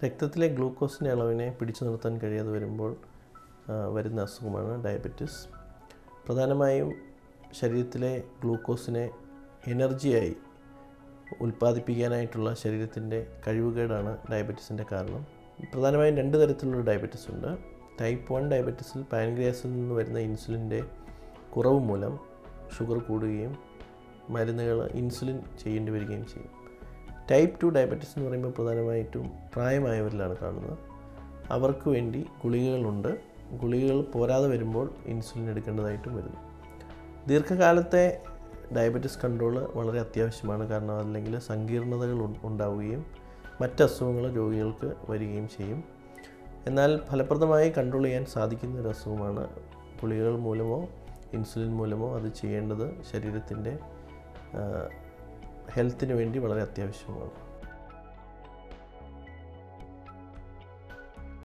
രക്തത്തിലെ ഗ്ലൂക്കോസിൻ്റെ അളവിനെ പിടിച്ചു നിർത്താൻ കഴിയാതെ വരുമ്പോൾ ആ, വരുന്ന അസുഖമാണ് ഡയബറ്റിസ് പ്രധാനമായും ശരീരത്തിലെ ഗ്ലൂക്കോസിനെ എനർജിയായി ഉൽപ്പാദിപ്പിക്കാനായിട്ടുള്ള ശരീരത്തിൻ്റെ കഴിവുകേടാണ് ഡയബറ്റീസിൻ്റെ കാരണം പ്രധാനമായും രണ്ട് തരത്തിലുള്ള ഡയബറ്റിസ് ഉണ്ട് ടൈപ്പ് വൺ ഡയബറ്റീസിൽ പാൻക്രിയാസിൽ നിന്ന് വരുന്ന ഇൻസുലിൻ്റെ കുറവ് മൂലം ഷുഗർ കൂടുകയും മരുന്നുകൾ ഇൻസുലിൻ ചെയ്യേണ്ടി വരികയും ചെയ്യും ടൈപ്പ് ടു ഡയബറ്റീസ് എന്ന് പറയുമ്പോൾ പ്രധാനമായിട്ടും പ്രായമായവരിലാണ് കാണുന്നത് അവർക്ക് വേണ്ടി ഗുളികകളുണ്ട് ഗുളികകൾ പോരാതെ വരുമ്പോൾ ഇൻസുലിൻ എടുക്കേണ്ടതായിട്ടും വരുന്നു ദീർഘകാലത്തെ ഡയബറ്റിസ് കൺട്രോൾ വളരെ അത്യാവശ്യമാണ് കാരണം അല്ലെങ്കിൽ സങ്കീർണതകൾ ഉ- ഉണ്ടാവുകയും മറ്റ് അസുഖങ്ങൾ രോഗികൾക്ക് വരികയും ചെയ്യും എന്നാൽ ഫലപ്രദമായി കൺട്രോൾ ചെയ്യാൻ സാധിക്കുന്ന ഒരു അസുഖമാണ് ഗുളികകൾ മൂലമോ ഇൻസുലിൻ മൂലമോ അത് ചെയ്യേണ്ടത് ശരീരത്തിൻ്റെ ഹെൽത്തിന് വേണ്ടി വളരെ അത്യാവശ്യമാണ്